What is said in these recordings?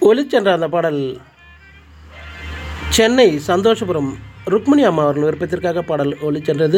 ஒளிச்சென்ற அந்த பாடல் சென்னை சந்தோஷபுரம் ருக்மிணி அம்மா அவர்கள் விருப்பத்திற்காக பாடல் ஒளிச்சென்றது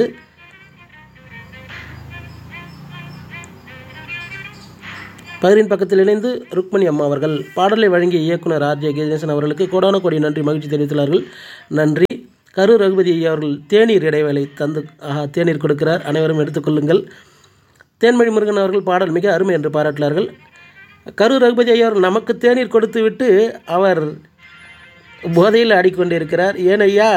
பகிரின் பக்கத்தில் இணைந்து ருக்மணி அம்மா அவர்கள் பாடலை வழங்கிய இயக்குனர் ஆர் ஜே கணேசன் அவர்களுக்கு கோடான கோடி நன்றி மகிழ்ச்சி தெரிவித்துள்ளார்கள் நன்றி கரு ரகுபதி ஐயா அவர்கள் தேநீர் இடைவேளை தந்து ஆஹா, தேநீர் கொடுக்கிறார் அனைவரும் எடுத்துக்கொள்ளுங்கள் தேன்மொழி முருகன் அவர்கள் பாடல் மிக அருமை என்று பாராட்டினார்கள் கரு ரகுபதி ஐயா அவர்கள் நமக்கு தேநீர் கொடுத்து விட்டு அவர் போதையில் ஆடிக்கொண்டிருக்கிறார் ஏன் ஐயா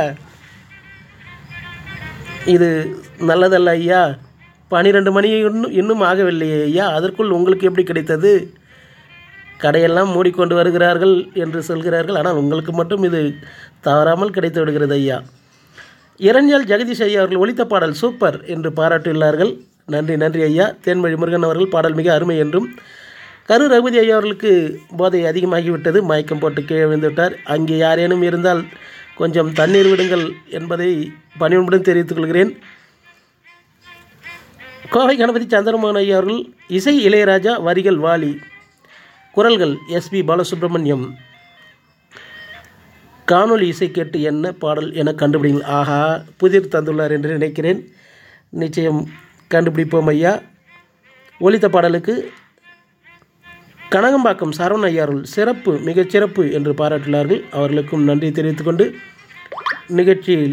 இது நல்லதல்ல ஐயா பன்னிரெண்டு மணி இன்னும் இன்னும் ஆகவில்லையே ஐயா அதற்குள் உங்களுக்கு எப்படி கிடைத்தது கடையெல்லாம் மூடிக்கொண்டு வருகிறார்கள் என்று சொல்கிறார்கள் ஆனால் உங்களுக்கு மட்டும் இது தவறாமல் கிடைத்து விடுகிறது ஐயா இரஞ்சல் ஜெகதீஷ் ஐயா அவர்கள் ஒலித்த பாடல் சூப்பர் என்று பாராட்டியுள்ளார்கள் நன்றி நன்றி ஐயா தேன்மொழி முருகன் அவர்கள் பாடல் மிக அருமை என்றும் கரு ரகுபதி ஐயா அவர்களுக்கு போதை அதிகமாகிவிட்டது மயக்கம் போட்டு கீழே விழுந்து விட்டார் அங்கே யாரேனும் இருந்தால் கொஞ்சம் தண்ணீர் விடுங்கள் என்பதை பணிவுடன் தெரிவித்துக் கொள்கிறேன் கோவை கணபதி சந்திரமோகன் ஐயா அவர்கள் இசை இளையராஜா வரிகள் வாலி குரல்கள் எஸ்பி பாலசுப்ரமணியம் காணொளி இசை கேட்டு என்ன பாடல் என கண்டுபிடிங்கள் ஆஹா புதிர் தந்துள்ளார் என்று நினைக்கிறேன் நிச்சயம் கண்டுபிடிப்போம் ஐயா ஒலித்த பாடலுக்கு கனகம்பாக்கம் சரவண ஐயாருள் சிறப்பு மிகச் சிறப்பு என்று பாராட்டினார்கள் அவர்களுக்கும் நன்றி தெரிவித்துக்கொண்டு நிகழ்ச்சியில்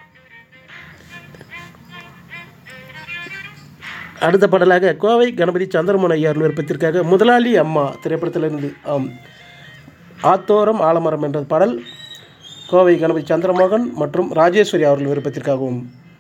அடுத்த பாடலாக கோவை கணபதி சந்திரமோகன் ஐயார் விருப்பத்திற்காக முதலாளி அம்மா திரைப்படத்திலிருந்து ஆம் ஆத்தோரம் ஆலமரம் என்ற பாடல் கோவை கணபதி சந்திரமோகன் மற்றும் ராஜேஸ்வரி அவர்கள் விருப்பத்திற்காகவும்